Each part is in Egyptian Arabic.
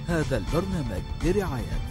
هذا البرنامج برعاية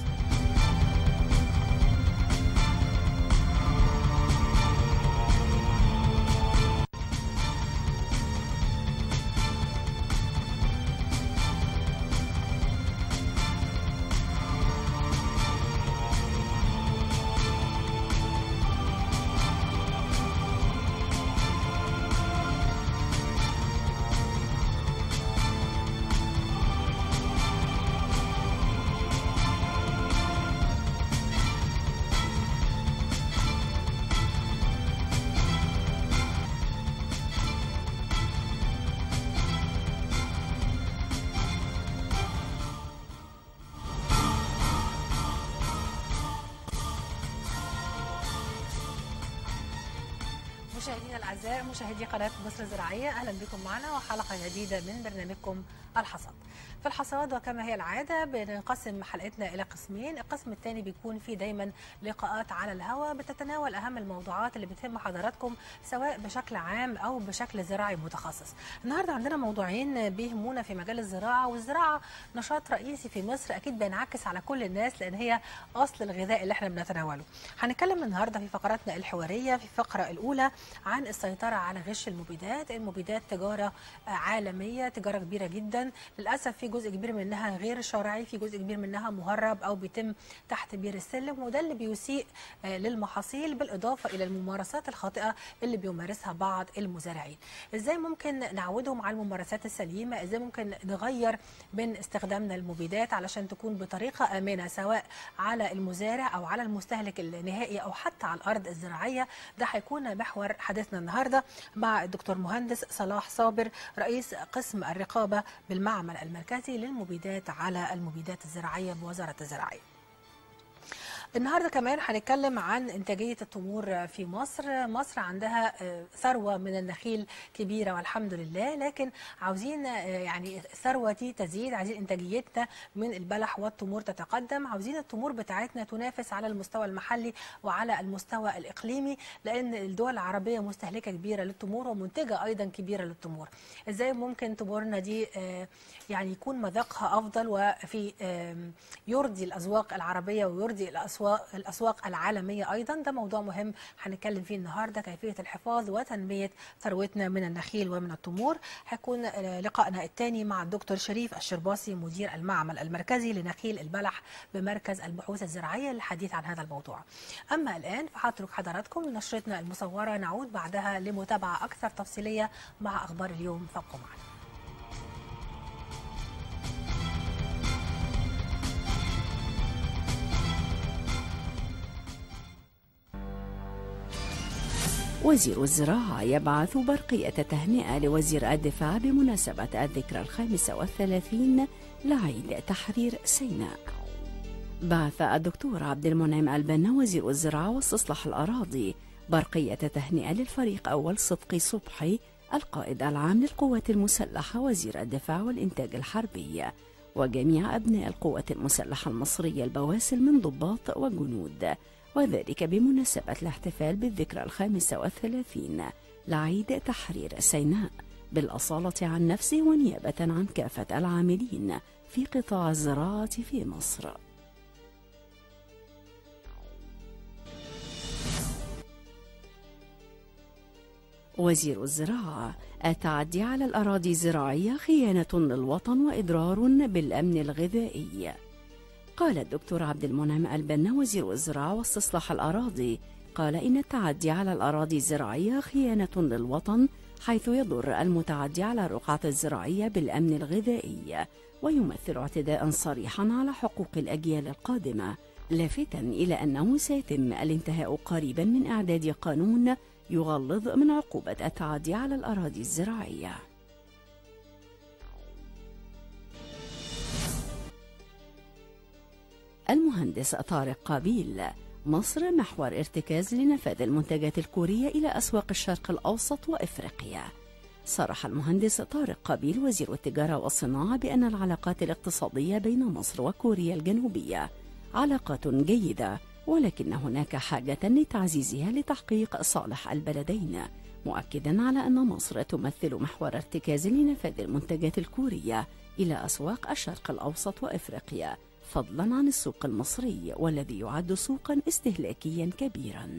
مشاهدينا الاعزاء مشاهدي قناه مصر الزراعيه اهلا بكم معنا وحلقه جديده من برنامجكم الحصاد. في الحصاد وكما هي العاده بنقسم حلقتنا الى قسمين، القسم الثاني بيكون فيه دايما لقاءات على الهواء بتتناول اهم الموضوعات اللي بتهم حضراتكم سواء بشكل عام او بشكل زراعي متخصص. النهارده عندنا موضوعين بيهمونا في مجال الزراعه والزراعه نشاط رئيسي في مصر اكيد بينعكس على كل الناس لان هي اصل الغذاء اللي احنا بنتناوله. هنتكلم النهارده في فقراتنا الحواريه في الفقره الاولى عن السيطرة على غش المبيدات المبيدات تجارة عالمية تجارة كبيرة جدا للأسف في جزء كبير منها غير شرعي في جزء كبير منها مهرب أو بيتم تحت بير السلم وده اللي بيسيء للمحاصيل بالإضافة إلى الممارسات الخاطئة اللي بيمارسها بعض المزارعين إزاي ممكن نعودهم على الممارسات السليمة إزاي ممكن نغير من استخدامنا المبيدات علشان تكون بطريقة آمنة سواء على المزارع أو على المستهلك النهائي أو حتى على الأرض الزراعية ده هيكون محور حديثنا النهارده مع الدكتور مهندس صلاح صابر رئيس قسم الرقابه بالمعمل المركزي للمبيدات على المبيدات الزراعيه بوزاره الزراعه. النهارده كمان هنتكلم عن انتاجيه التمور في مصر، مصر عندها ثروه من النخيل كبيره والحمد لله، لكن عاوزين يعني الثروه دي تزيد، عايزين انتاجيتنا من البلح والتمور تتقدم، عاوزين التمور بتاعتنا تنافس على المستوى المحلي وعلى المستوى الاقليمي، لان الدول العربيه مستهلكه كبيره للتمور ومنتجه ايضا كبيره للتمور. ازاي ممكن تمورنا دي يعني يكون مذاقها افضل وفي يرضي الاذواق العربيه ويرضي الاسواق الاسواق العالميه ايضا ده موضوع مهم هنتكلم فيه النهارده كيفيه الحفاظ وتنميه ثروتنا من النخيل ومن التمور هيكون لقائنا الثاني مع الدكتور شريف الشرباصي مدير المعمل المركزي لنخيل البلح بمركز البحوث الزراعيه للحديث عن هذا الموضوع اما الان فهترك حضراتكم نشرتنا المصوره نعود بعدها لمتابعه اكثر تفصيليه مع اخبار اليوم فابقوا معنا وزير الزراعة يبعث برقية تهنئة لوزير الدفاع بمناسبة الذكرى الخامسة والثلاثين لعيد تحرير سيناء بعث الدكتور عبد المنعم البنا وزير الزراعة واستصلاح الأراضي برقية تهنئة للفريق أول صدقي صبحي القائد العام للقوات المسلحة وزير الدفاع والإنتاج الحربي وجميع أبناء القوات المسلحة المصرية البواسل من ضباط وجنود وذلك بمناسبة الاحتفال بالذكرى الخامسة والثلاثين لعيد تحرير سيناء بالأصالة عن نفسه ونيابة عن كافة العاملين في قطاع الزراعة في مصر وزير الزراعة التعدي على الأراضي الزراعية خيانة للوطن وإضرار بالأمن الغذائي قال الدكتور عبد المنعم البنا وزير الزراعة واستصلاح الأراضي قال إن التعدي على الأراضي الزراعية خيانة للوطن حيث يضر المتعدي على الرقعة الزراعية بالأمن الغذائي ويمثل اعتداء صريحا على حقوق الأجيال القادمة لافتا إلى أنه سيتم الانتهاء قريبا من إعداد قانون يغلظ من عقوبة التعدي على الأراضي الزراعية المهندس طارق قابيل مصر محور ارتكاز لنفاذ المنتجات الكورية إلى أسواق الشرق الأوسط وإفريقيا صرح المهندس طارق قابيل وزير التجارة والصناعة بأن العلاقات الاقتصادية بين مصر وكوريا الجنوبية علاقات جيدة ولكن هناك حاجة لتعزيزها لتحقيق صالح البلدين مؤكدا على أن مصر تمثل محور ارتكاز لنفاذ المنتجات الكورية إلى أسواق الشرق الأوسط وإفريقيا فضلا عن السوق المصري والذي يعد سوقا استهلاكيا كبيرا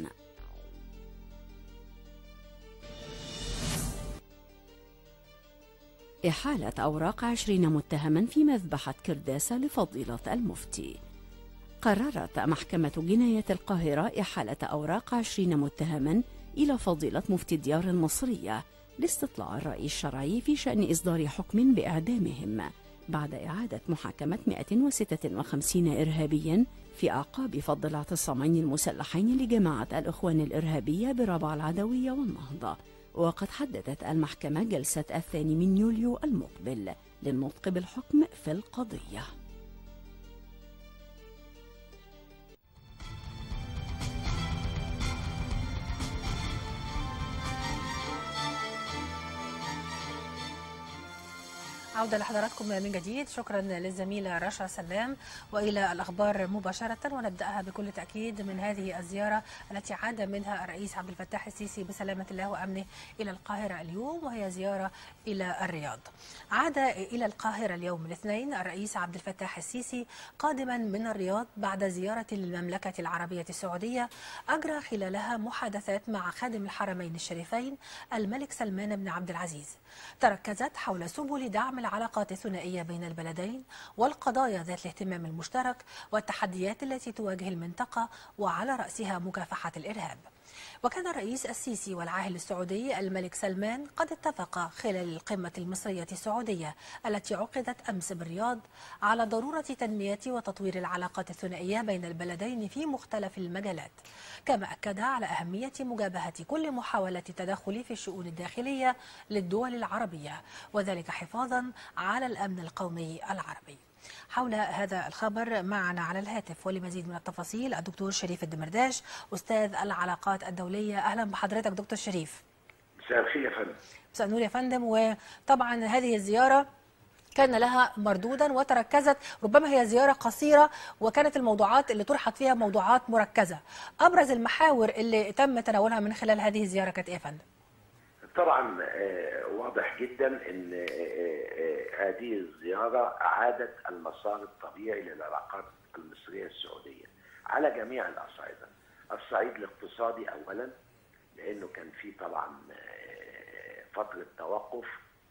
إحالة أوراق عشرين متهما في مذبحة كرداسة لفضيلة المفتي قررت محكمة جناية القاهرة إحالة أوراق عشرين متهما إلى فضيلة مفتي الديار المصرية لاستطلاع الرأي الشرعي في شأن إصدار حكم بإعدامهم بعد إعادة محاكمة 156 إرهابيا في أعقاب فض الاعتصامين المسلحين لجماعة الإخوان الإرهابية بربع العدوية والنهضة وقد حددت المحكمة جلسة الثاني من يوليو المقبل للنطق بالحكم في القضية عودة لحضراتكم من جديد شكرا للزميلة رشا سلام وإلى الأخبار مباشرة ونبدأها بكل تأكيد من هذه الزيارة التي عاد منها الرئيس عبد الفتاح السيسي بسلامة الله وأمنه إلى القاهرة اليوم وهي زيارة إلى الرياض عاد إلى القاهرة اليوم الاثنين الرئيس عبد الفتاح السيسي قادما من الرياض بعد زيارة للمملكة العربية السعودية أجرى خلالها محادثات مع خادم الحرمين الشريفين الملك سلمان بن عبد العزيز تركزت حول سبل دعم العلاقات الثنائية بين البلدين والقضايا ذات الاهتمام المشترك والتحديات التي تواجه المنطقة وعلى رأسها مكافحة الإرهاب وكان الرئيس السيسي والعاهل السعودي الملك سلمان قد اتفقا خلال القمة المصرية السعودية التي عقدت أمس بالرياض على ضرورة تنمية وتطوير العلاقات الثنائية بين البلدين في مختلف المجالات كما أكد على أهمية مجابهة كل محاولة تدخل في الشؤون الداخلية للدول العربية وذلك حفاظا على الأمن القومي العربي حول هذا الخبر معنا على الهاتف ولمزيد من التفاصيل الدكتور شريف الدمرداش أستاذ العلاقات الدولية أهلا بحضرتك دكتور شريف مساء الخير يا فندم مساء النور يا فندم وطبعا هذه الزيارة كان لها مردودا وتركزت ربما هي زيارة قصيرة وكانت الموضوعات اللي طرحت فيها موضوعات مركزة أبرز المحاور اللي تم تناولها من خلال هذه الزيارة كانت إيه يا فندم؟ طبعا آه، واضح جدا ان آه، آه، هذه الزياره اعادت المسار الطبيعي للعلاقات المصريه السعوديه على جميع الاصعده الصعيد الاقتصادي اولا لانه كان في طبعا آه، فتره توقف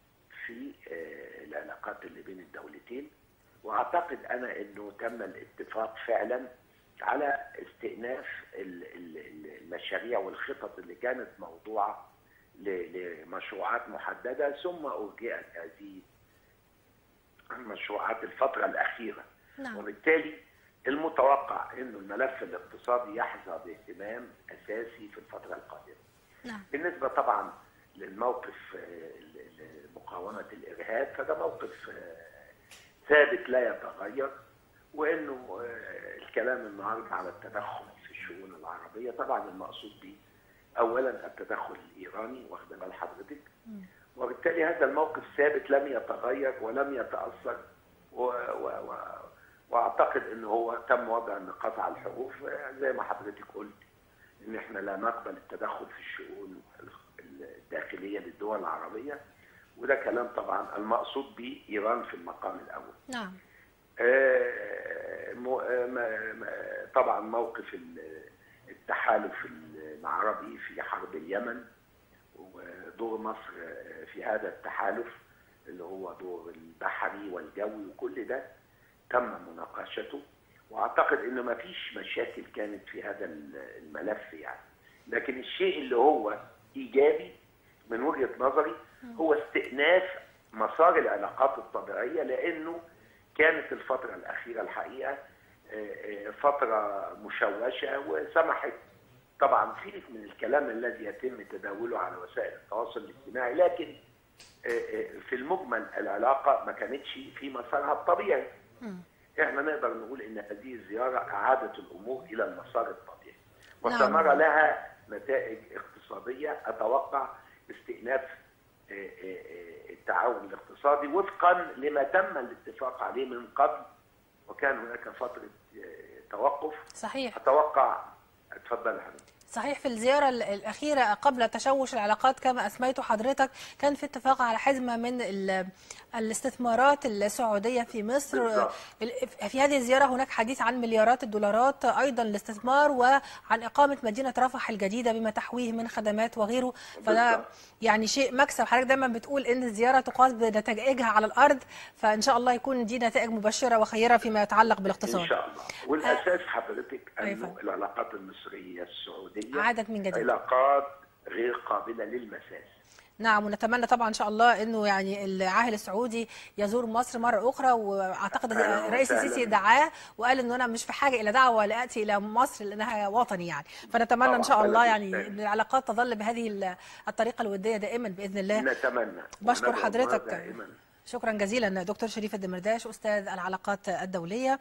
في آه، العلاقات اللي بين الدولتين واعتقد انا انه تم الاتفاق فعلا على استئناف ال- ال- ال- المشاريع والخطط اللي كانت موضوعه ل- لمشروعات محدده ثم ارجئت هذه المشروعات الفتره الاخيره نعم. وبالتالي المتوقع انه الملف الاقتصادي يحظى باهتمام اساسي في الفتره القادمه نعم بالنسبه طبعا للموقف آه، ل- لمقاومه الارهاب فده موقف آه، ثابت لا يتغير وانه آه، الكلام النهارده على التدخل في الشؤون العربيه طبعا المقصود به اولا التدخل الايراني واخد بال حضرتك وبالتالي هذا الموقف ثابت لم يتغير ولم يتاثر و و و واعتقد ان هو تم وضع النقاط على الحروف آه، زي ما حضرتك قلت ان احنا لا نقبل التدخل في الشؤون الداخليه للدول العربيه وده كلام طبعا المقصود به ايران في المقام الاول. نعم آه، مو- آه، ما- ما- طبعا موقف ال- التحالف العربي في حرب اليمن ودور مصر آه، في هذا التحالف اللي هو دور البحري والجوي وكل ده تم مناقشته واعتقد انه ما فيش مشاكل كانت في هذا الملف يعني لكن الشيء اللي هو ايجابي من وجهه نظري هو استئناف مسار العلاقات الطبيعيه لانه كانت الفتره الاخيره الحقيقه آه، آه، فتره مشوشه وسمحت طبعا في من الكلام الذي يتم تداوله على وسائل التواصل الاجتماعي لكن آه، آه، في المجمل العلاقه ما كانتش في مسارها الطبيعي احنا نقدر نقول ان هذه الزياره اعادت الامور الى المسار الطبيعي وسنرى لها نتائج اقتصاديه اتوقع استئناف آه، آه، آه، التعاون الاقتصادي وفقا لما تم الاتفاق عليه من قبل وكان هناك فتره آه، توقف صحيح اتوقع اتفضل يا حبيبي صحيح في الزيارة ال- الأخيرة قبل تشوش العلاقات كما أسميت حضرتك كان في اتفاق على حزمة من ال- الاستثمارات السعودية في مصر بالضبط. ال- في هذه الزيارة هناك حديث عن مليارات الدولارات أيضا الاستثمار وعن إقامة مدينة رفح الجديدة بما تحويه من خدمات وغيره فده بالضبط. يعني شيء مكسب حضرتك دايما بتقول إن الزيارة تقاس بنتائجها على الأرض فإن شاء الله يكون دي نتائج مبشرة وخيرة فيما يتعلق بالاقتصاد ان شاء الله والاساس حضرتك أيوة انه فندم. العلاقات المصريه السعوديه عادت من جديد. علاقات غير قابله للمساس نعم ونتمنى طبعا ان شاء الله انه يعني العاهل السعودي يزور مصر مره اخرى واعتقد أهلاً الرئيس وسهلاً. السيسي دعاه وقال انه انا مش في حاجه الى دعوه لاتي الى مصر لانها وطني يعني فنتمنى ان طبعاً، شاء الله بلد يعني إسلامي. ان العلاقات تظل بهذه ال- الطريقه الوديه دائما باذن الله نتمنى بشكر وندعو الله حضرتك دائما شكرا جزيلا دكتور شريف الدمرداش استاذ العلاقات الدوليه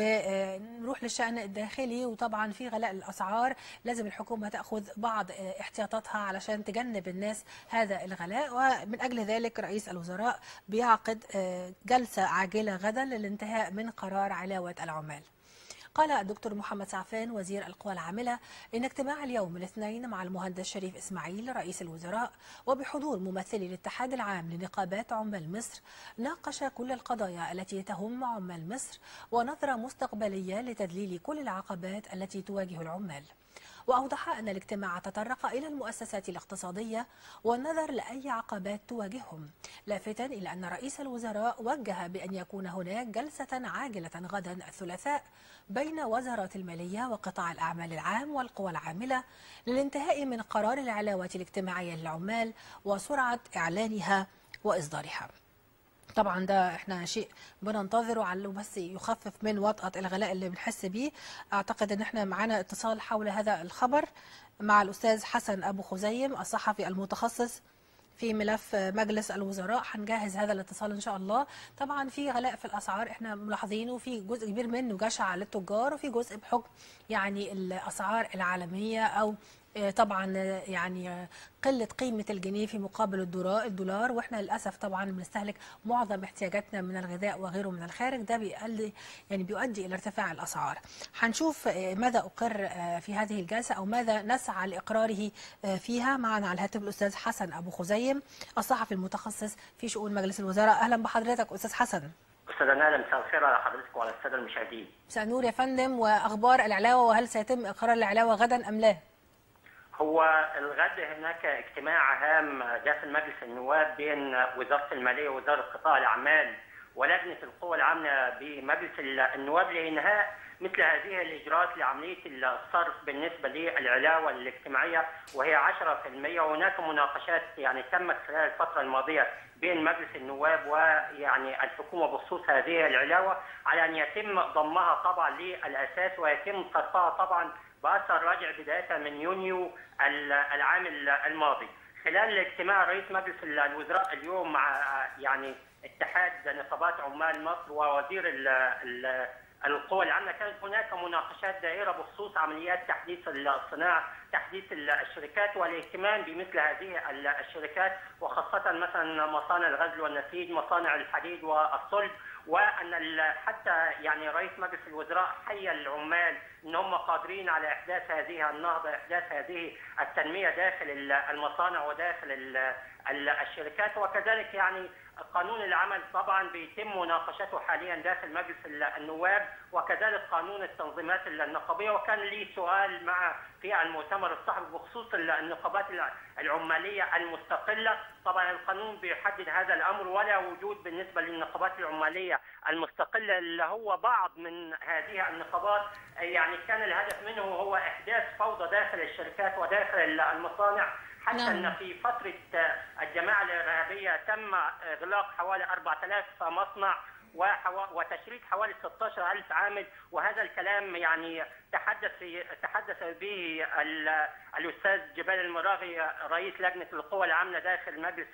ونروح للشان الداخلي وطبعا في غلاء الاسعار لازم الحكومه تاخذ بعض احتياطاتها علشان تجنب الناس هذا الغلاء ومن اجل ذلك رئيس الوزراء بيعقد جلسه عاجله غدا للانتهاء من قرار علاوه العمال قال الدكتور محمد سعفان وزير القوى العاملة إن اجتماع اليوم الاثنين مع المهندس شريف إسماعيل رئيس الوزراء وبحضور ممثلي الاتحاد العام لنقابات عمال مصر ناقش كل القضايا التي تهم عمال مصر ونظرة مستقبلية لتذليل كل العقبات التي تواجه العمال وأوضح أن الاجتماع تطرق إلى المؤسسات الاقتصادية والنظر لأي عقبات تواجههم لافتا إلى أن رئيس الوزراء وجه بأن يكون هناك جلسة عاجلة غدا الثلاثاء بين وزارات المالية وقطاع الأعمال العام والقوى العاملة للانتهاء من قرار العلاوة الاجتماعية للعمال وسرعة إعلانها وإصدارها طبعا ده احنا شيء بننتظره على بس يخفف من وطأة الغلاء اللي بنحس بيه اعتقد ان احنا معانا اتصال حول هذا الخبر مع الاستاذ حسن ابو خزيم الصحفي المتخصص في ملف مجلس الوزراء هنجهز هذا الاتصال ان شاء الله طبعا في غلاء في الاسعار احنا ملاحظينه في جزء كبير منه جشع للتجار وفي جزء بحكم يعني الاسعار العالميه او طبعا يعني قله قيمه الجنيه في مقابل الدولار الدولار واحنا للاسف طبعا بنستهلك معظم احتياجاتنا من الغذاء وغيره من الخارج ده بيقل يعني بيؤدي الى ارتفاع الاسعار هنشوف ماذا اقر في هذه الجلسه او ماذا نسعى لاقراره فيها معنا على الهاتف الاستاذ حسن ابو خزيم الصحفي المتخصص في شؤون مجلس الوزراء اهلا بحضرتك استاذ حسن استاذ نادى مساء الخير على حضرتك وعلى الساده المشاهدين مساء النور يا فندم واخبار العلاوه وهل سيتم اقرار العلاوه غدا ام لا؟ هو الغد هناك اجتماع هام داخل مجلس النواب بين وزاره الماليه ووزاره قطاع الاعمال ولجنه القوى العامله بمجلس النواب لانهاء مثل هذه الاجراءات لعمليه الصرف بالنسبه للعلاوه الاجتماعيه وهي 10% وهناك مناقشات يعني تمت خلال الفتره الماضيه بين مجلس النواب ويعني الحكومه بخصوص هذه العلاوه على ان يتم ضمها طبعا للاساس ويتم صرفها طبعا باثر راجع بدايه من يونيو العام الماضي. خلال اجتماع رئيس مجلس الوزراء اليوم مع يعني اتحاد نقابات عمال مصر ووزير ال ال القوى العامله كانت هناك مناقشات دائره بخصوص عمليات تحديث الصناعه، تحديث الشركات والاهتمام بمثل هذه الشركات وخاصه مثلا مصانع الغزل والنسيج، مصانع الحديد والصلب وان حتى يعني رئيس مجلس الوزراء حي العمال ان هم قادرين على احداث هذه النهضه، احداث هذه التنميه داخل المصانع وداخل الشركات وكذلك يعني قانون العمل طبعا بيتم مناقشته حاليا داخل مجلس النواب وكذلك قانون التنظيمات النقابيه وكان لي سؤال مع في المؤتمر الصحفي بخصوص النقابات العماليه المستقله طبعا القانون بيحدد هذا الامر ولا وجود بالنسبه للنقابات العماليه المستقله اللي هو بعض من هذه النقابات يعني كان الهدف منه هو احداث فوضى داخل الشركات وداخل المصانع حتى نعم. ان في فتره الجماعه الارهابيه تم اغلاق حوالي 4000 مصنع وتشريد حوالي 16000 عامل وهذا الكلام يعني تحدث تحدث به الاستاذ جبال المراغي رئيس لجنه القوى العامله داخل مجلس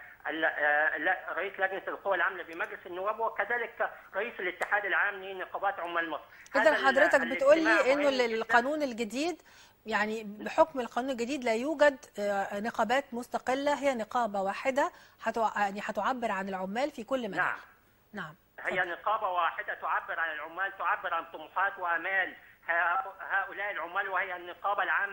رئيس لجنه القوى العامله بمجلس النواب وكذلك رئيس الاتحاد العام لنقابات عمال مصر. اذا حضرتك بتقول لي انه القانون الجديد يعني بحكم القانون الجديد لا يوجد نقابات مستقله هي نقابه واحده يعني هتعبر عن العمال في كل مكان. نعم. نعم. هي نقابه واحده تعبر عن العمال، تعبر عن طموحات وامال هؤلاء العمال وهي النقابه العامه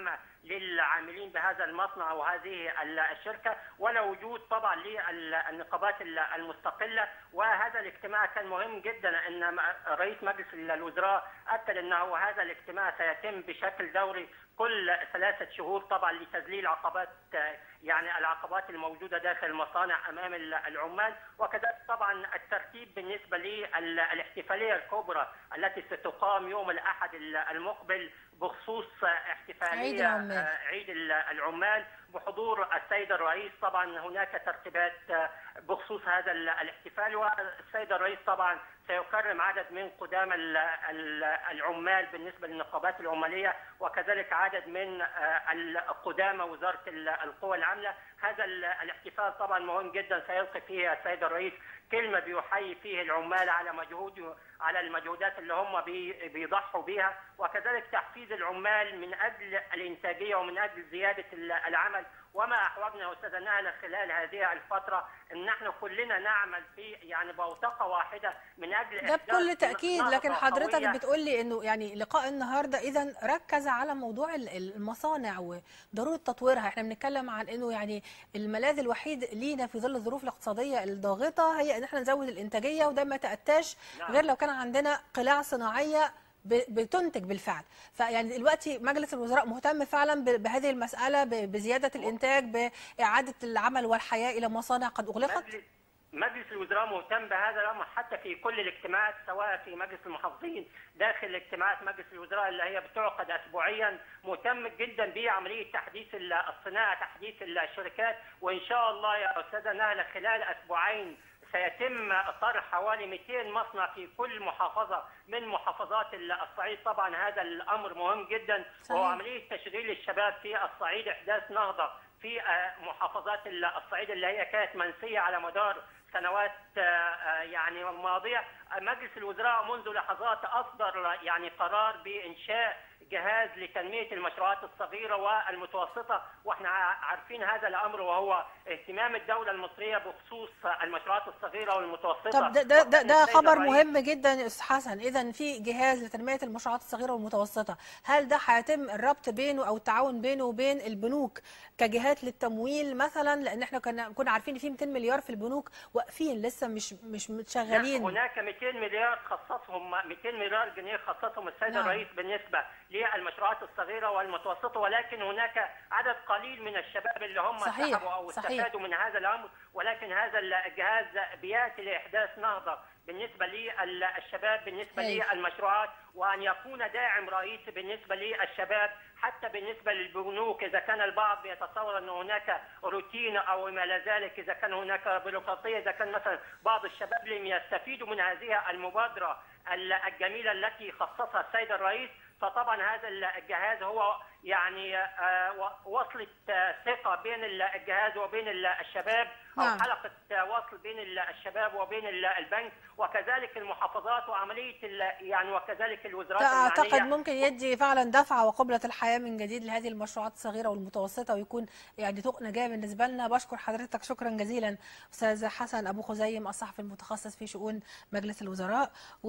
للعاملين بهذا المصنع وهذه ال- الشركه ولا وجود طبعا للنقابات ال- المستقله وهذا الاجتماع كان مهم جدا ان م- رئيس مجلس الوزراء اكد انه هذا الاجتماع سيتم بشكل دوري كل ثلاثه شهور طبعا لتذليل عقبات يعني العقبات الموجوده داخل المصانع امام ال- العمال وكذلك طبعا الترتيب بالنسبه للاحتفاليه الكبرى التي ستقام يوم الاحد ال- المقبل بخصوص احتفاليه عيد العمال. آه، عيد ال- العمال بحضور السيد الرئيس طبعا هناك ترتيبات آه، بخصوص هذا ال- الاحتفال والسيد الرئيس طبعا سيكرم عدد من قدام ال- ال- العمال بالنسبه للنقابات العماليه وكذلك عدد من آه، القدامى وزاره ال- القوى العامله هذا ال- الاحتفال طبعا مهم جدا سيلقي فيه السيد الرئيس كلمه بيحيي فيه العمال على مجهود على المجهودات اللي هم بي- بيضحوا بيها وكذلك تحفيز العمال من اجل الانتاجيه ومن اجل زياده ال- العمل وما احوجنا يا استاذه نهله خلال هذه الفتره ان نحن كلنا نعمل في يعني بوتقه واحده من اجل ده إحداث بكل تأكيد نهضة لكن حضرتك قوية بتقول لي انه يعني لقاء النهارده اذا ركز على موضوع ال- المصانع وضروره تطويرها احنا بنتكلم عن انه يعني الملاذ الوحيد لينا في ظل الظروف الاقتصاديه الضاغطه هي ان احنا نزود الانتاجيه وده ما تأتاش نعم. غير لو كان عندنا قلاع صناعيه ب- بتنتج بالفعل فيعني دلوقتي مجلس الوزراء مهتم فعلا ب- بهذه المساله ب- بزياده الانتاج باعاده العمل والحياه الى مصانع قد اغلقت مجلس مجلس الوزراء مهتم بهذا الامر حتى في كل الاجتماعات سواء في مجلس المحافظين داخل اجتماعات مجلس الوزراء اللي هي بتعقد اسبوعيا مهتم جدا بعمليه تحديث ال- الصناعه تحديث الشركات وان شاء الله يا استاذه نهله خلال اسبوعين سيتم طرح حوالي 200 مصنع في كل محافظه من محافظات ال- الصعيد طبعا هذا الامر مهم جدا صحيح. وهو عمليه تشغيل الشباب في الصعيد احداث نهضه في آه، محافظات ال- الصعيد اللي هي كانت منسيه على مدار سنوات آه، آه، يعني ماضيه مجلس الوزراء منذ لحظات اصدر يعني قرار بانشاء جهاز لتنميه المشروعات الصغيره والمتوسطه واحنا ع- عارفين هذا الامر وهو اهتمام الدوله المصريه بخصوص المشروعات الصغيره والمتوسطه طب ده ده ده, ده السيد خبر الرئيس مهم جدا يا استاذ حسن اذا في جهاز لتنميه المشروعات الصغيره والمتوسطه هل ده هيتم الربط بينه او التعاون بينه وبين البنوك كجهات للتمويل مثلا لان احنا كنا كنا عارفين ان في 200 مليار في البنوك واقفين لسه مش مش لا، متشغلين هناك 200 مليار خصصهم 200 مليار جنيه خصصهم السيد نعم. الرئيس بالنسبه للمشروعات الصغيره والمتوسطه ولكن هناك عدد قليل من الشباب اللي هم صحيح، سحبوا او صحيح. استفادوا من هذا الامر ولكن هذا الجهاز بياتي لاحداث نهضه بالنسبه للشباب بالنسبه هايل. للمشروعات وان يكون داعم رئيسي بالنسبه للشباب حتى بالنسبه للبنوك اذا كان البعض بيتصور ان هناك روتين او ما الى ذلك اذا كان هناك بيروقراطيه اذا كان مثلا بعض الشباب لم يستفيدوا من هذه المبادره ال- الجميله التي خصصها السيد الرئيس فطبعا هذا الجهاز هو يعني آه، و- وصلة آه، ثقة بين ال- الجهاز وبين ال- الشباب أو نعم. حلقة آه، وصل بين ال- الشباب وبين ال- البنك وكذلك المحافظات وعملية ال- يعني وكذلك الوزارات اعتقد المعنية ممكن يدي فعلا دفعه وقبله الحياه من جديد لهذه المشروعات الصغيره والمتوسطه ويكون يعني طوق نجاه بالنسبه لنا بشكر حضرتك شكرا جزيلا استاذ حسن ابو خزيم الصحفي المتخصص في شؤون مجلس الوزراء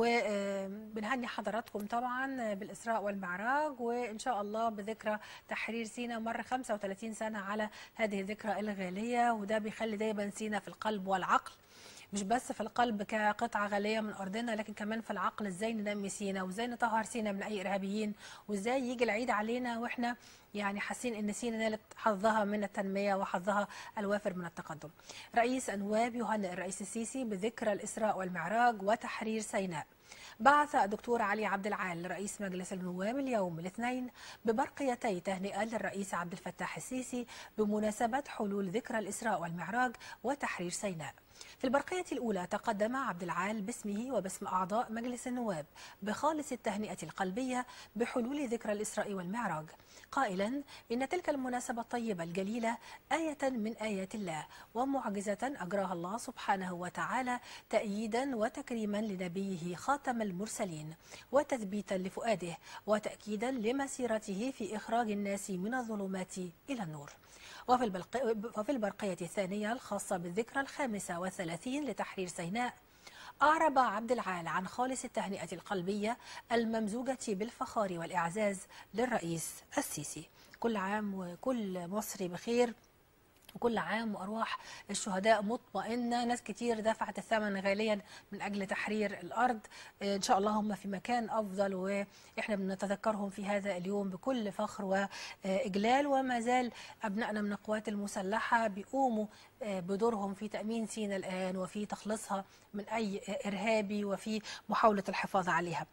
وبنهني حضراتكم طبعا بالاسراء والمعراج وان شاء الله بذكرى تحرير سينا مر 35 سنه على هذه الذكرى الغاليه وده بيخلي دايما سينا في القلب والعقل مش بس في القلب كقطعة غالية من أرضنا لكن كمان في العقل ازاي ننمي سينا وازاي نطهر سينا من أي إرهابيين وازاي يجي العيد علينا واحنا يعني حاسين ان سينا نالت حظها من التنمية وحظها الوافر من التقدم. رئيس أنواب يهنئ الرئيس السيسي بذكرى الإسراء والمعراج وتحرير سيناء. بعث الدكتور علي عبد العال رئيس مجلس النواب اليوم الاثنين ببرقيتي تهنئة للرئيس عبد الفتاح السيسي بمناسبة حلول ذكرى الإسراء والمعراج وتحرير سيناء. في البرقية الأولى تقدم عبد العال باسمه وباسم أعضاء مجلس النواب بخالص التهنئة القلبية بحلول ذكرى الإسراء والمعراج قائلا إن تلك المناسبة الطيبة الجليلة آية من آيات الله ومعجزة أجراها الله سبحانه وتعالى تأييدا وتكريما لنبيه خاتم المرسلين وتثبيتا لفؤاده وتأكيدا لمسيرته في إخراج الناس من الظلمات إلى النور وفي, البلق... وفي البرقية الثانية الخاصة بالذكرى الخامسة والثلاثين لتحرير سيناء أعرب عبد العال عن خالص التهنئة القلبية الممزوجة بالفخار والإعزاز للرئيس السيسي كل عام وكل مصري بخير وكل عام وارواح الشهداء مطمئنه ناس كتير دفعت الثمن غاليا من اجل تحرير الارض ان شاء الله هم في مكان افضل واحنا بنتذكرهم في هذا اليوم بكل فخر واجلال وما زال ابنائنا من القوات المسلحه بيقوموا بدورهم في تامين سينا الان وفي تخليصها من اي ارهابي وفي محاوله الحفاظ عليها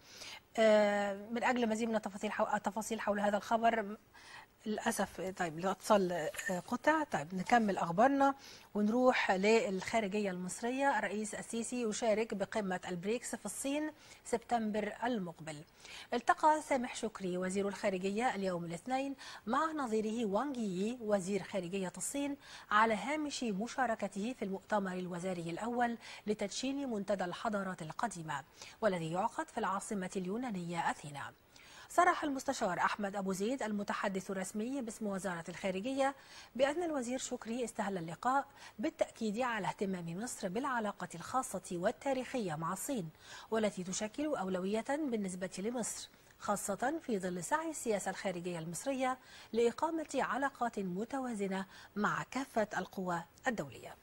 من اجل مزيد من التفاصيل التفاصيل حول هذا الخبر للاسف طيب الاتصال قطع طيب نكمل اخبارنا ونروح للخارجيه المصريه الرئيس السيسي يشارك بقمه البريكس في الصين سبتمبر المقبل التقى سامح شكري وزير الخارجيه اليوم الاثنين مع نظيره وانغ يي وزير خارجيه الصين على هامش مشاركته في المؤتمر الوزاري الاول لتدشين منتدى الحضارات القديمه والذي يعقد في العاصمه اليونانيه اثينا صرح المستشار أحمد أبو زيد المتحدث الرسمي باسم وزارة الخارجية بأن الوزير شكري استهل اللقاء بالتأكيد على اهتمام مصر بالعلاقة الخاصة والتاريخية مع الصين والتي تشكل أولوية بالنسبة لمصر خاصة في ظل سعي السياسة الخارجية المصرية لإقامة علاقات متوازنة مع كافة القوى الدولية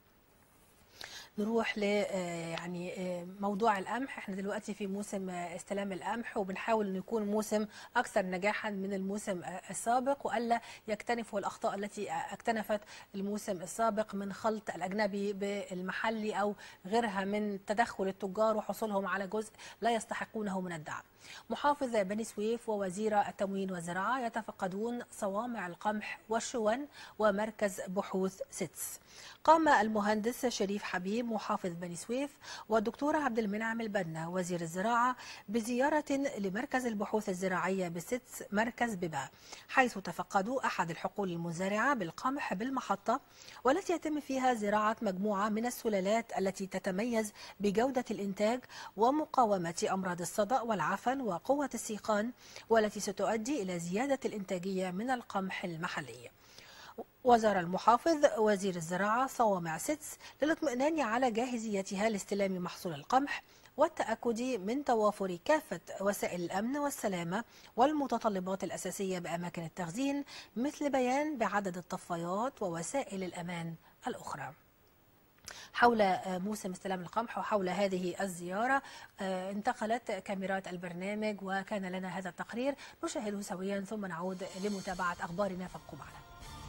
نروح ل يعني موضوع القمح احنا دلوقتي في موسم استلام القمح وبنحاول انه يكون موسم اكثر نجاحا من الموسم السابق والا يكتنفوا الاخطاء التي اكتنفت الموسم السابق من خلط الاجنبي بالمحلي او غيرها من تدخل التجار وحصولهم على جزء لا يستحقونه من الدعم. محافظ بني سويف ووزير التموين والزراعه يتفقدون صوامع القمح والشون ومركز بحوث ستس. قام المهندس شريف حبيب محافظ بني سويف والدكتور عبد المنعم البنا وزير الزراعة بزيارة لمركز البحوث الزراعية بستس مركز ببا حيث تفقدوا أحد الحقول المزارعة بالقمح بالمحطة والتي يتم فيها زراعة مجموعة من السلالات التي تتميز بجودة الإنتاج ومقاومة أمراض الصدأ والعفن وقوة السيقان والتي ستؤدي إلى زيادة الإنتاجية من القمح المحلي وزار المحافظ وزير الزراعة صوامع ستس للاطمئنان على جاهزيتها لاستلام محصول القمح والتأكد من توافر كافة وسائل الأمن والسلامة والمتطلبات الأساسية بأماكن التخزين مثل بيان بعدد الطفايات ووسائل الأمان الأخرى حول موسم استلام القمح وحول هذه الزيارة انتقلت كاميرات البرنامج وكان لنا هذا التقرير نشاهده سويا ثم نعود لمتابعة أخبارنا فابقوا معنا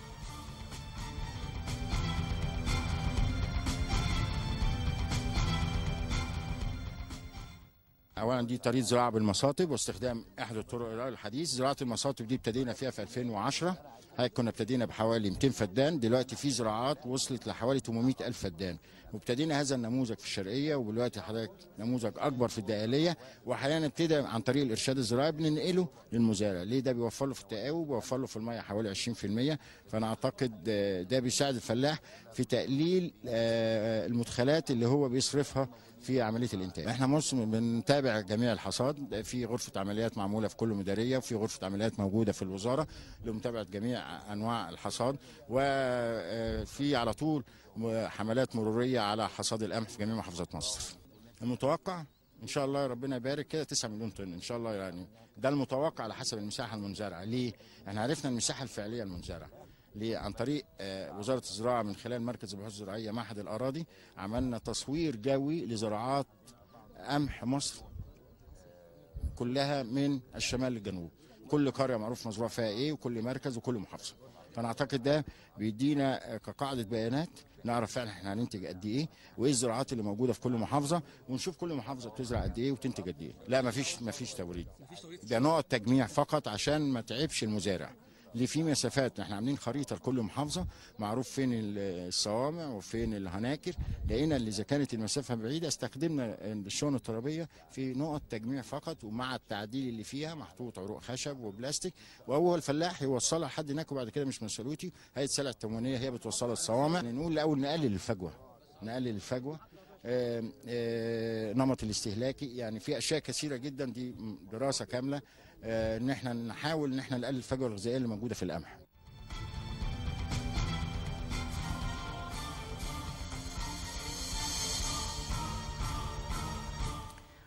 اولا دي طريقه زراعه بالمصاطب واستخدام احد الطرق الحديث زراعه المصاطب دي ابتدينا فيها في 2010 هاي كنا ابتدينا بحوالي 200 فدان دلوقتي في زراعات وصلت لحوالي 800 الف فدان وابتدينا هذا النموذج في الشرقيه ودلوقتي حضرتك نموذج اكبر في الدقاليه وحاليا ابتدى عن طريق الارشاد الزراعي بننقله للمزارع ليه ده بيوفر له في التقاوي بيوفر له في الميه حوالي 20% فانا اعتقد ده بيساعد الفلاح في تقليل المدخلات اللي هو بيصرفها في عمليه الانتاج احنا موسم بنتابع جميع الحصاد في غرفه عمليات معموله في كل مديريه وفي غرفه عمليات موجوده في الوزاره لمتابعه جميع انواع الحصاد وفي على طول حملات مروريه على حصاد القمح في جميع محافظات مصر المتوقع ان شاء الله ربنا يبارك كده 9 مليون طن ان شاء الله يعني ده المتوقع على حسب المساحه المنزرعه ليه احنا عرفنا المساحه الفعليه المنزرعه ليه؟ عن طريق وزاره الزراعه من خلال مركز البحوث الزراعيه معهد الاراضي عملنا تصوير جوي لزراعات قمح مصر كلها من الشمال للجنوب كل قريه معروف مزروع فيها ايه وكل مركز وكل محافظه فانا اعتقد ده بيدينا كقاعده بيانات نعرف فعلا احنا هننتج قد ايه وايه الزراعات اللي موجوده في كل محافظه ونشوف كل محافظه بتزرع قد ايه وتنتج قد ايه لا مفيش مفيش توريد ده نوع تجميع فقط عشان ما تعبش المزارع اللي في مسافات احنا عاملين خريطه لكل محافظه معروف فين الصوامع وفين الهناكر لقينا اللي اذا كانت المسافه بعيده استخدمنا الشون الترابيه في نقط تجميع فقط ومع التعديل اللي فيها محطوط عروق خشب وبلاستيك وهو الفلاح يوصلها لحد هناك وبعد كده مش مسؤوليتي هي السلع التموينيه هي بتوصلها الصوامع نقول الاول نقلل الفجوه نقلل الفجوه آه آه نمط الاستهلاكي يعني في اشياء كثيره جدا دي دراسه كامله آه ان احنا نحاول ان احنا نقلل الفجوه الغذائيه اللي موجوده في القمح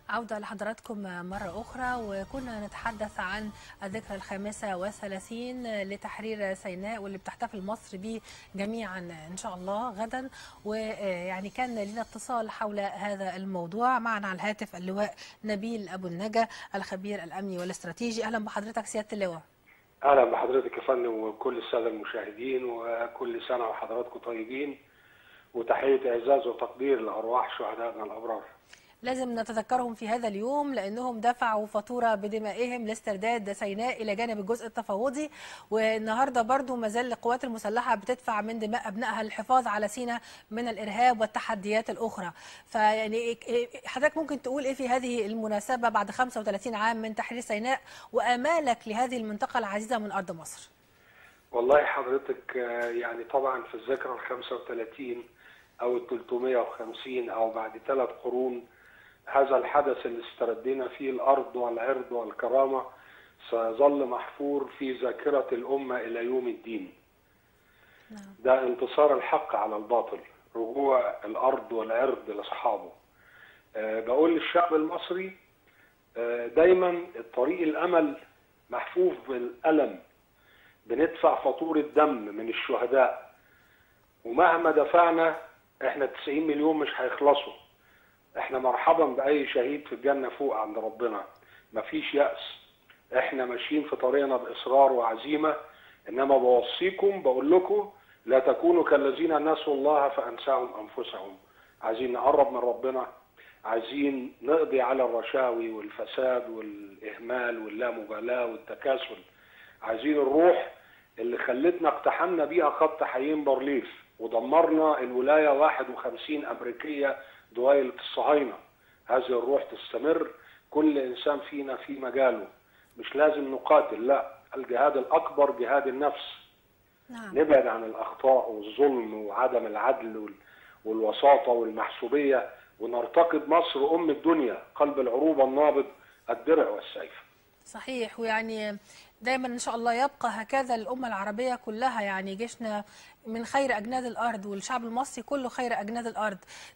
عودة لحضراتكم مرة أخرى وكنا نتحدث عن الذكرى الخامسة والثلاثين لتحرير سيناء واللي بتحتفل مصر به جميعا إن شاء الله غدا ويعني كان لنا اتصال حول هذا الموضوع معنا على الهاتف اللواء نبيل أبو النجا الخبير الأمني والاستراتيجي أهلا بحضرتك سيادة اللواء اهلا بحضرتك يا فندم وكل الساده المشاهدين وكل سنه وحضراتكم طيبين وتحيه اعزاز وتقدير لارواح شهدائنا الابرار. لازم نتذكرهم في هذا اليوم لانهم دفعوا فاتوره بدمائهم لاسترداد سيناء الى جانب الجزء التفاوضي والنهارده برضو ما زال القوات المسلحه بتدفع من دماء ابنائها للحفاظ على سيناء من الارهاب والتحديات الاخرى فيعني حضرتك ممكن تقول ايه في هذه المناسبه بعد 35 عام من تحرير سيناء وامالك لهذه المنطقه العزيزه من ارض مصر والله حضرتك يعني طبعا في الذكرى ال 35 او ال 350 او بعد ثلاث قرون هذا الحدث اللي استردينا فيه الارض والعرض والكرامه سيظل محفور في ذاكره الامه الى يوم الدين. ده انتصار الحق على الباطل، رجوع الارض والعرض لاصحابه. أه بقول للشعب المصري أه دايما الطريق الامل محفوف بالالم. بندفع فاتوره دم من الشهداء. ومهما دفعنا احنا 90 مليون مش هيخلصوا. احنا مرحبا باي شهيد في الجنه فوق عند ربنا مفيش ياس احنا ماشيين في طريقنا باصرار وعزيمه انما بوصيكم بقول لكم لا تكونوا كالذين نسوا الله فانساهم انفسهم عايزين نقرب من ربنا عايزين نقضي على الرشاوي والفساد والاهمال واللامبالاه والتكاسل عايزين الروح اللي خلتنا اقتحمنا بيها خط حيين بارليف ودمرنا الولايه 51 امريكيه دوائلة الصهاينة هذه الروح تستمر كل إنسان فينا في مجاله مش لازم نقاتل لا الجهاد الأكبر جهاد النفس نعم. نبعد عن الأخطاء والظلم وعدم العدل والوساطة والمحسوبية ونرتقب مصر أم الدنيا قلب العروبة النابض الدرع والسيف صحيح ويعني دايما ان شاء الله يبقى هكذا الامه العربيه كلها يعني جيشنا من خير اجناد الارض والشعب المصري كله خير اجناد الارض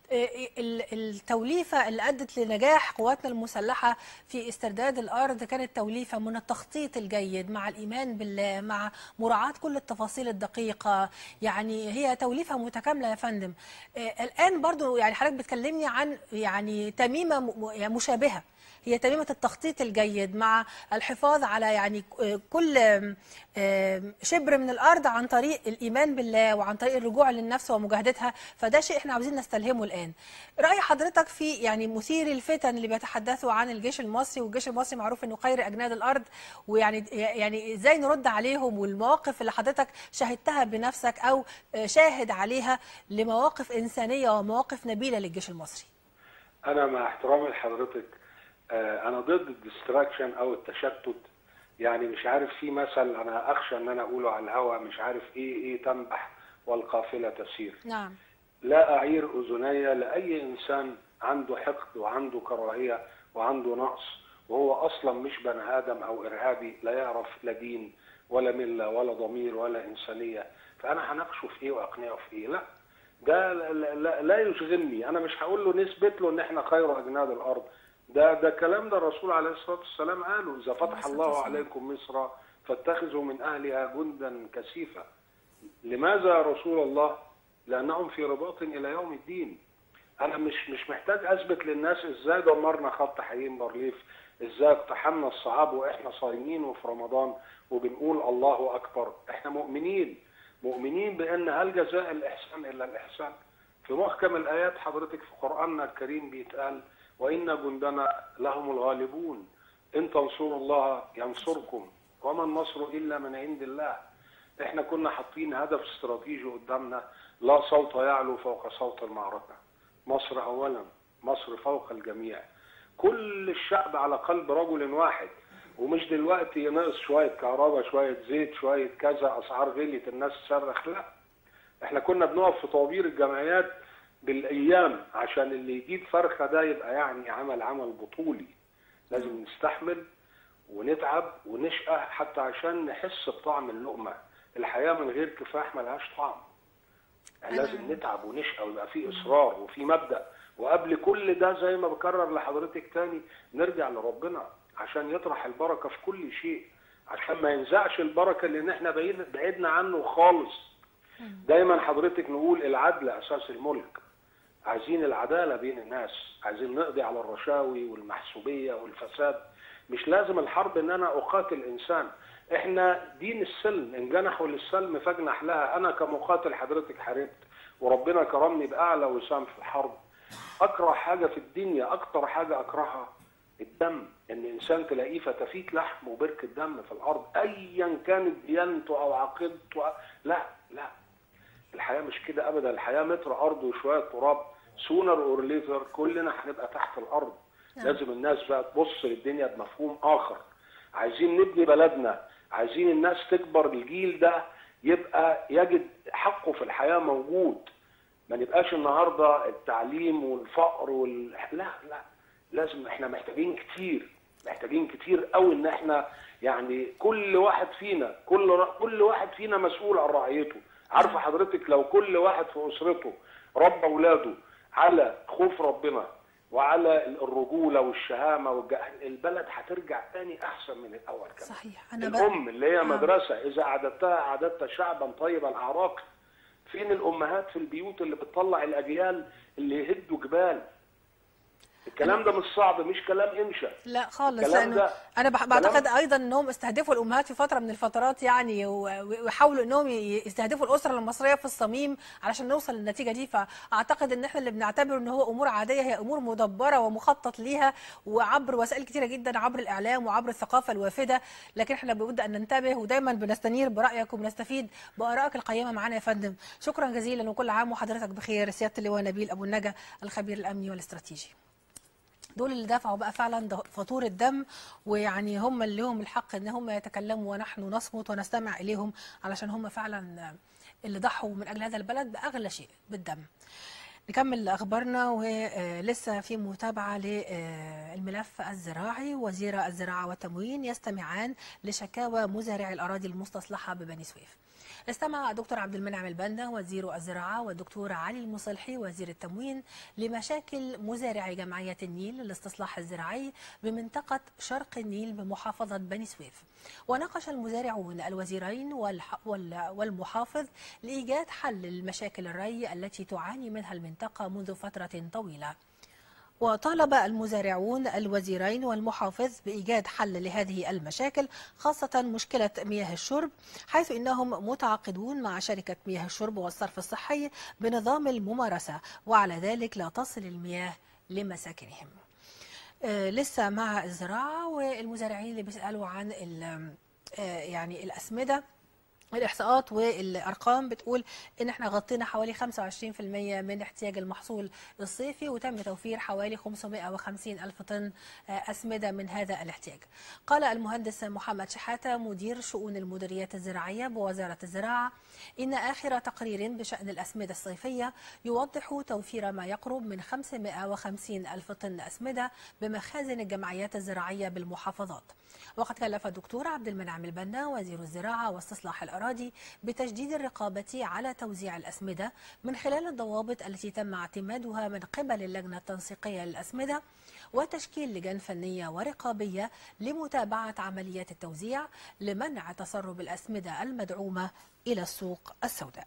التوليفه اللي ادت لنجاح قواتنا المسلحه في استرداد الارض كانت توليفه من التخطيط الجيد مع الايمان بالله مع مراعاه كل التفاصيل الدقيقه يعني هي توليفه متكامله يا فندم الان برضو يعني حضرتك بتكلمني عن يعني تميمه مشابهه هي تميمة التخطيط الجيد مع الحفاظ على يعني كل شبر من الأرض عن طريق الإيمان بالله وعن طريق الرجوع للنفس ومجاهدتها فده شيء احنا عاوزين نستلهمه الآن رأي حضرتك في يعني مثير الفتن اللي بيتحدثوا عن الجيش المصري والجيش المصري معروف انه خير أجناد الأرض ويعني يعني ازاي نرد عليهم والمواقف اللي حضرتك شاهدتها بنفسك أو شاهد عليها لمواقف إنسانية ومواقف نبيلة للجيش المصري أنا مع احترامي لحضرتك انا ضد الديستراكشن او التشتت يعني مش عارف في مثل انا اخشى ان انا اقوله على الهوا مش عارف ايه ايه تنبح والقافله تسير نعم لا اعير اذني لاي انسان عنده حقد وعنده كراهيه وعنده نقص وهو اصلا مش بني ادم او ارهابي لا يعرف لا دين ولا مله ولا ضمير ولا انسانيه فانا هناقشه في ايه واقنعه في ايه لا ده لا, لا, لا يشغلني انا مش هقول له نثبت له ان احنا خير اجناد الارض ده ده الكلام ده الرسول عليه الصلاه والسلام قاله اذا فتح الله عليكم مصر فاتخذوا من اهلها جندا كثيفا لماذا يا رسول الله لانهم في رباط الى يوم الدين انا مش مش محتاج اثبت للناس ازاي دمرنا خط حيين بارليف ازاي اقتحمنا الصعاب واحنا صايمين وفي رمضان وبنقول الله اكبر احنا مؤمنين مؤمنين بان هل جزاء الاحسان الا الاحسان في محكم الايات حضرتك في قراننا الكريم بيتقال وإن جندنا لهم الغالبون إن تنصروا الله ينصركم وما النصر إلا من عند الله إحنا كنا حاطين هدف استراتيجي قدامنا لا صوت يعلو فوق صوت المعركة مصر أولا مصر فوق الجميع كل الشعب على قلب رجل واحد ومش دلوقتي ناقص شوية كهرباء شوية زيت شوية كذا أسعار غليت الناس تصرخ لا احنا كنا بنقف في طوابير الجمعيات بالايام عشان اللي يجيب فرخه ده يبقى يعني عمل عمل بطولي لازم نستحمل ونتعب ونشقى حتى عشان نحس بطعم اللقمه الحياه من غير كفاح ملهاش طعم يعني لازم نتعب ونشقى ويبقى في اصرار وفي مبدا وقبل كل ده زي ما بكرر لحضرتك تاني نرجع لربنا عشان يطرح البركه في كل شيء عشان ما ينزعش البركه لان احنا بعيد- بعدنا عنه خالص دايما حضرتك نقول العدل اساس الملك عايزين العداله بين الناس عايزين نقضي على الرشاوي والمحسوبيه والفساد مش لازم الحرب ان انا اقاتل انسان احنا دين السلم ان جنحوا للسلم فاجنح لها انا كمقاتل حضرتك حاربت وربنا كرمني باعلى وسام في الحرب اكره حاجه في الدنيا اكتر حاجه اكرهها الدم ان انسان تلاقيه فتافيت لحم وبركه دم في الارض ايا كانت ديانته او عقيدته لا لا الحياه مش كده ابدا الحياه متر ارض وشويه تراب سونر اور ليتر كلنا هنبقى تحت الارض نعم. لازم الناس بقى تبص للدنيا بمفهوم اخر عايزين نبني بلدنا عايزين الناس تكبر الجيل ده يبقى يجد حقه في الحياه موجود ما نبقاش النهارده التعليم والفقر وال لا لا لازم احنا محتاجين كتير محتاجين كتير قوي ان احنا يعني كل واحد فينا كل ر- كل واحد فينا مسؤول عن رعيته عارفه حضرتك لو كل واحد في اسرته ربى اولاده على خوف ربنا وعلى الرجوله والشهامه والج... البلد هترجع تاني احسن من الاول كمان صحيح انا ب... الام اللي هي آه. مدرسه اذا اعددتها اعددت شعبا طيب الاعراق فين الامهات في البيوت اللي بتطلع الاجيال اللي يهدوا جبال الكلام ده مش صعب مش كلام انشا لا خالص الكلام لانه ده- انا بح- كلام- بعتقد ايضا انهم استهدفوا الامهات في فتره من الفترات يعني و- ويحاولوا انهم ي- يستهدفوا الاسره المصريه في الصميم علشان نوصل للنتيجه دي فاعتقد ان احنا اللي بنعتبره ان هو امور عاديه هي امور مدبره ومخطط ليها وعبر وسائل كتيره جدا عبر الاعلام وعبر الثقافه الوافده لكن احنا بنبدا ان ننتبه ودايما بنستنير برايك وبنستفيد بارائك القيمه معانا يا فندم شكرا جزيلا وكل عام وحضرتك بخير سياده اللواء نبيل ابو النجا الخبير الامني والاستراتيجي دول اللي دفعوا بقى فعلا ده- فاتوره دم ويعني هم اللي لهم الحق ان هم يتكلموا ونحن نصمت ونستمع اليهم علشان هم فعلا اللي ضحوا من اجل هذا البلد باغلى شيء بالدم. نكمل اخبارنا ولسه في متابعه للملف الزراعي وزير الزراعه والتموين يستمعان لشكاوى مزارعي الاراضي المستصلحه ببني سويف. استمع دكتور عبد المنعم البنا وزير الزراعه والدكتور علي المصلحي وزير التموين لمشاكل مزارعي جمعيه النيل للاستصلاح الزراعي بمنطقه شرق النيل بمحافظه بني سويف. وناقش المزارعون الوزيرين والح- وال- والمحافظ لايجاد حل لمشاكل الري التي تعاني منها المنطقه منذ فتره طويله. وطالب المزارعون الوزيرين والمحافظ بإيجاد حل لهذه المشاكل خاصة مشكلة مياه الشرب حيث إنهم متعاقدون مع شركة مياه الشرب والصرف الصحي بنظام الممارسة وعلى ذلك لا تصل المياه لمساكنهم آه، لسه مع الزراعة والمزارعين اللي بيسألوا عن ال- آه، يعني الأسمدة الإحصاءات والأرقام بتقول إن إحنا غطينا حوالي 25% من احتياج المحصول الصيفي وتم توفير حوالي 550 ألف طن آه، أسمدة من هذا الاحتياج قال المهندس محمد شحاتة مدير شؤون المديريات الزراعية بوزارة الزراعة إن آخر تقرير بشأن الأسمدة الصيفية يوضح توفير ما يقرب من 550 ألف طن أسمدة بمخازن الجمعيات الزراعية بالمحافظات وقد كلف الدكتور عبد المنعم البنا وزير الزراعة واستصلاح الأراضي بتجديد الرقابة على توزيع الأسمدة من خلال الضوابط التي تم اعتمادها من قبل اللجنة التنسيقية للأسمدة وتشكيل لجان فنية ورقابية لمتابعة عمليات التوزيع لمنع تسرب الأسمدة المدعومة إلى السوق السوداء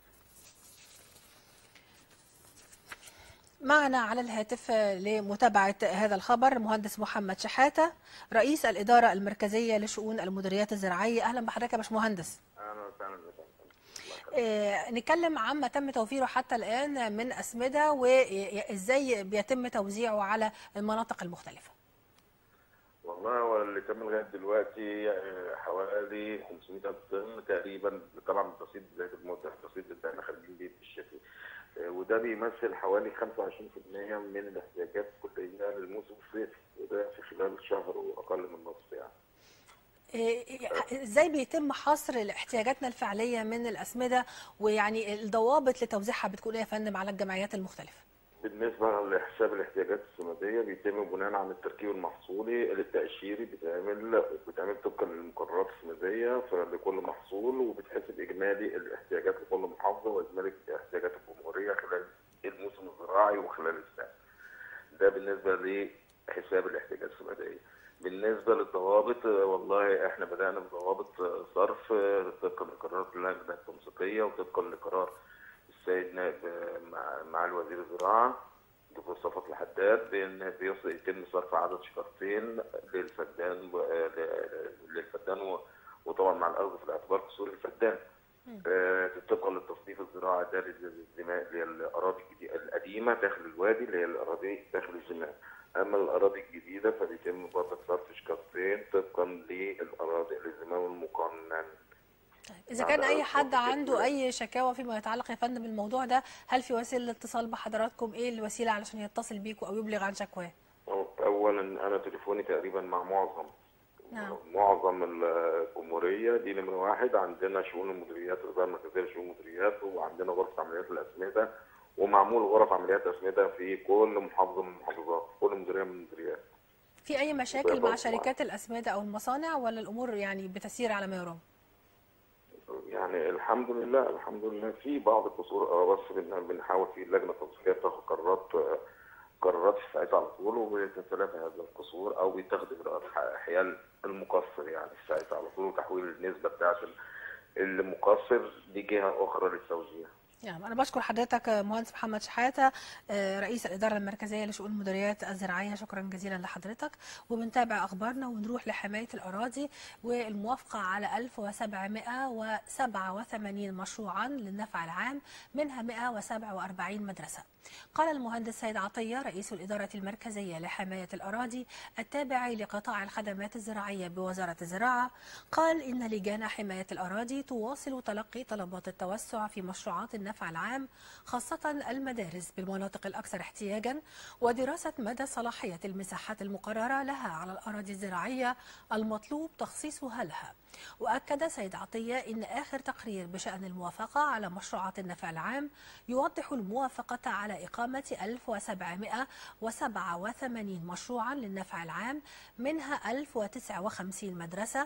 معنا على الهاتف لمتابعة هذا الخبر مهندس محمد شحاتة رئيس الإدارة المركزية لشؤون المديريات الزراعية أهلا بحضرتك يا باشمهندس اهلا وسهلا بكم آه، نتكلم عما تم توفيره حتى الآن من أسمدة وإزاي بيتم توزيعه على المناطق المختلفة والله هو اللي تم لغايه دلوقتي آه، حوالي 500 الف طن تقريبا طبعا بالتصعيد بدايه المده التصعيد اللي احنا خارجين بيه في الشتاء آه، وده بيمثل حوالي 25% من الاحتياجات الكليه للموسم الصيفي وده في خلال شهر واقل من نصف يعني. آه، ازاي بيتم حصر احتياجاتنا الفعليه من الاسمده ويعني الضوابط لتوزيعها بتكون ايه يا فندم على الجمعيات المختلفه؟ بالنسبه بالنسبة لحساب الاحتياجات السمادية بيتم بناء على التركيب المحصولي التأشيري بيتعمل بيتعمل طبقا للمقررات السمادية لكل محصول وبتحسب إجمالي الاحتياجات لكل محافظة وإجمالي احتياجات الجمهورية خلال الموسم الزراعي وخلال السنة. ده بالنسبة لحساب الاحتياجات السمادية. بالنسبة للضوابط آه، والله احنا بدأنا بضوابط آه، صرف آه، طبقا لقرارات اللجنة التنسيقية وطبقا لقرار السيد نائب آه، مع مع الوزير الزراعة دكتور صفوت الحداد بان بيصل يتم صرف عدد شكارتين للفدان و- آه، ل- للفدان و- وطبعا مع الاخذ في الاعتبار قصور الفدان آه، طبقا للتصنيف الزراعي ده للزماء اللي هي الاراضي الجديدة- القديمه داخل الوادي اللي هي الاراضي داخل الزماء اما الاراضي الجديده فبيتم برضه صرف شكارتين طبقا للاراضي الزمام المقنن طيب اذا كان على اي حد الصوت عنده كده. اي شكاوى فيما يتعلق يا فندم بالموضوع ده هل في وسيله اتصال بحضراتكم ايه الوسيله علشان يتصل بيكم او يبلغ عن شكواه اولا انا تليفوني تقريبا مع معظم نعم. معظم الجمهوريه دي نمره واحد عندنا شؤون المديريات الاداره المركزيه لشؤون المديريات وعندنا غرفه عمليات الاسمده ومعمول غرف عمليات اسمده في كل محافظه من المحافظات كل مديريه من المديريات في اي مشاكل مع بالضبط. شركات الاسمده او المصانع ولا الامور يعني بتسير على ما يرام يعني الحمد لله الحمد لله في بعض القصور اه بس بن- بنحاول في اللجنه التنسيقيه تاخد قرارات آه، قرارات في ساعتها على طول وبتتلافى هذا القصور او بيتخذ اجراءات ح- حيال المقصر يعني في ساعتها على طول وتحويل النسبه بتاعت المقصر لجهه اخرى للتوزيع. نعم أنا بشكر حضرتك مهندس محمد شحاتة آه، رئيس الإدارة المركزية لشؤون المديريات الزراعية شكرا جزيلا لحضرتك وبنتابع أخبارنا ونروح لحماية الأراضي والموافقة على 1787 مشروعا للنفع العام منها 147 مدرسة قال المهندس سيد عطية رئيس الإدارة المركزية لحماية الأراضي التابع لقطاع الخدمات الزراعية بوزارة الزراعة قال إن لجان حماية الأراضي تواصل تلقي طلبات التوسع في مشروعات النفع العام خاصة المدارس بالمناطق الأكثر احتياجا ودراسة مدى صلاحية المساحات المقررة لها على الأراضي الزراعية المطلوب تخصيصها لها وأكد سيد عطية إن آخر تقرير بشأن الموافقة على مشروعات النفع العام يوضح الموافقة على إقامة 1787 مشروعا للنفع العام منها 1059 مدرسة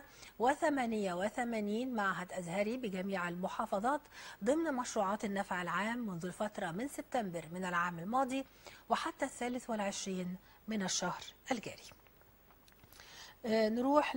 و88 معهد أزهري بجميع المحافظات ضمن مشروعات النفع العام منذ الفترة من سبتمبر من العام الماضي وحتى الثالث والعشرين من الشهر الجاري آه، نروح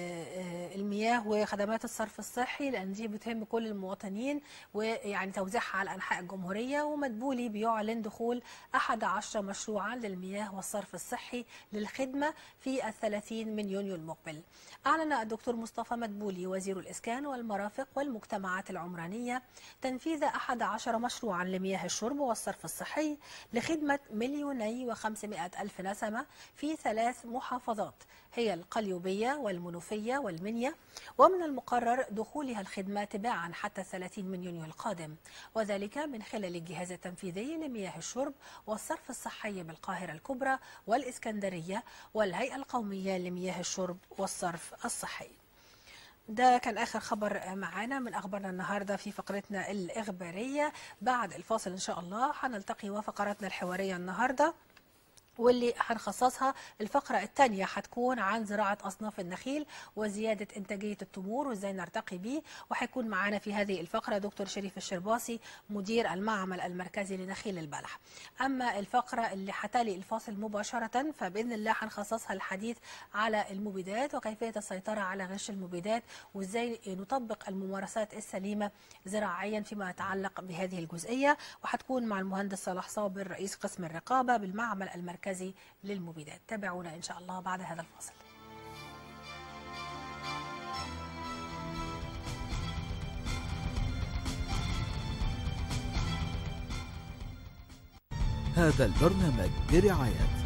للمياه وخدمات الصرف الصحي لان دي بتهم كل المواطنين ويعني توزيعها على انحاء الجمهوريه ومدبولي بيعلن دخول 11 مشروعا للمياه والصرف الصحي للخدمه في الثلاثين من يونيو المقبل. اعلن الدكتور مصطفى مدبولي وزير الاسكان والمرافق والمجتمعات العمرانيه تنفيذ 11 مشروعا لمياه الشرب والصرف الصحي لخدمه مليوني وخمسمائة الف نسمه في ثلاث محافظات هي القليوبية والمنوفية والمنيا ومن المقرر دخولها الخدمة تباعا حتى 30 من يونيو القادم وذلك من خلال الجهاز التنفيذي لمياه الشرب والصرف الصحي بالقاهرة الكبرى والإسكندرية والهيئة القومية لمياه الشرب والصرف الصحي ده كان آخر خبر معانا من أخبارنا النهاردة في فقرتنا الإخبارية بعد الفاصل إن شاء الله هنلتقي وفقراتنا الحوارية النهاردة واللي هنخصصها الفقرة الثانية هتكون عن زراعة أصناف النخيل وزيادة إنتاجية التمور وإزاي نرتقي بيه وهيكون معانا في هذه الفقرة دكتور شريف الشرباصي مدير المعمل المركزي لنخيل البلح أما الفقرة اللي هتلي الفاصل مباشرة فبإذن الله هنخصصها الحديث على المبيدات وكيفية السيطرة على غش المبيدات وإزاي نطبق الممارسات السليمة زراعيا فيما يتعلق بهذه الجزئية وهتكون مع المهندس صلاح صابر رئيس قسم الرقابة بالمعمل المركزي للمبيدات تابعونا إن شاء الله بعد هذا الفاصل هذا البرنامج برعاية